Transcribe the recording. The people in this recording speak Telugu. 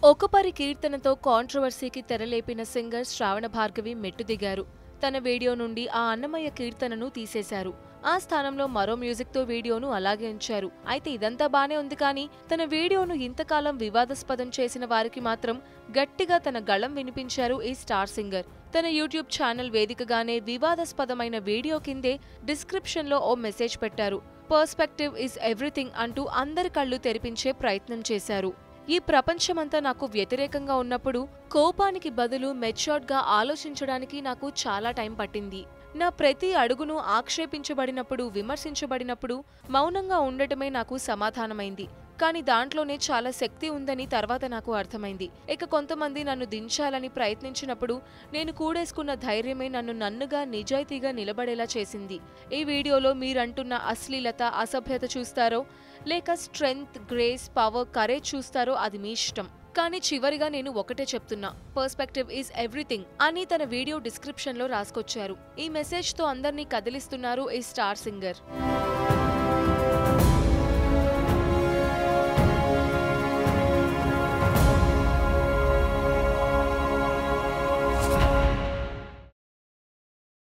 ఒకపరి కీర్తనతో కాంట్రవర్సీకి తెరలేపిన సింగర్ శ్రావణ భార్గవి మెట్టు దిగారు తన వీడియో నుండి ఆ అన్నమయ్య కీర్తనను తీసేశారు ఆ స్థానంలో మరో మ్యూజిక్తో వీడియోను అలాగే ఉంచారు అయితే ఇదంతా బానే ఉంది కానీ తన వీడియోను ఇంతకాలం వివాదాస్పదం చేసిన వారికి మాత్రం గట్టిగా తన గళం వినిపించారు ఈ స్టార్ సింగర్ తన యూట్యూబ్ ఛానల్ వేదికగానే వివాదాస్పదమైన వీడియో కిందే డిస్క్రిప్షన్లో ఓ మెసేజ్ పెట్టారు పర్స్పెక్టివ్ ఇస్ ఎవ్రీథింగ్ అంటూ అందరి కళ్ళు తెరిపించే ప్రయత్నం చేశారు ఈ ప్రపంచమంతా నాకు వ్యతిరేకంగా ఉన్నప్పుడు కోపానికి బదులు మెచ్యూర్డ్గా ఆలోచించడానికి నాకు చాలా టైం పట్టింది నా ప్రతి అడుగును ఆక్షేపించబడినప్పుడు విమర్శించబడినప్పుడు మౌనంగా ఉండటమే నాకు సమాధానమైంది కానీ దాంట్లోనే చాలా శక్తి ఉందని తర్వాత నాకు అర్థమైంది ఇక కొంతమంది నన్ను దించాలని ప్రయత్నించినప్పుడు నేను కూడేసుకున్న ధైర్యమే నన్ను నన్నుగా నిజాయితీగా నిలబడేలా చేసింది ఈ వీడియోలో మీరంటున్న అశ్లీలత అసభ్యత చూస్తారో లేక స్ట్రెంగ్త్ గ్రేస్ పవర్ కరేజ్ చూస్తారో అది మీ ఇష్టం కానీ చివరిగా నేను ఒకటే చెప్తున్నా పర్స్పెక్టివ్ ఈజ్ ఎవ్రీథింగ్ అని తన వీడియో డిస్క్రిప్షన్ లో రాసుకొచ్చారు ఈ మెసేజ్ తో అందరినీ కదిలిస్తున్నారు ఈ స్టార్ సింగర్